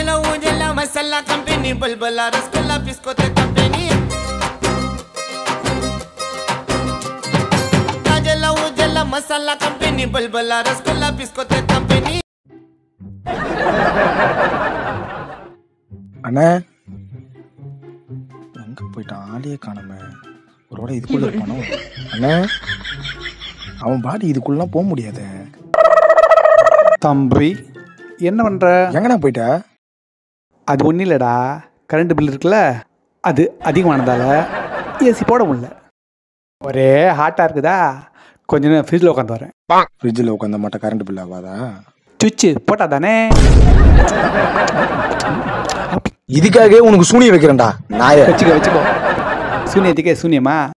Kajala ujala masala company Bulbula rasgulla biscotte company Kajala ujala masala company Bulbula rasgulla biscotte company அண்ணே எங்க போயிட்டான் ஆளையே காணாம ஒருவேளை இதுக்குள்ள இருப்பானோ அண்ணே அவன் பாடி இதுக்குள்ளலாம் போக முடியாது தம்பி என்ன பண்ணுற எங்கண்ணா போயிட்ட அது ஒன்றும் இல்லைடா கரண்ட் பில் இருக்குல்ல அது அதிகமானதால் ஏசி போட முடியல ஒரே ஹாட்டாக இருக்குதா கொஞ்ச நேரம் ஃப்ரிட்ஜில் உட்காந்து வரேன் ஃப்ரிட்ஜில் உட்காந்த மாட்டேன் கரண்ட் பில் ஆகாதா சுவிட்சு போட்டா தானே இதுக்காகவே உனக்கு சூனியம் வைக்கிறேன்டா நாய வச்சுக்கோ வச்சுக்கோ சூனியத்துக்கே சூனியமா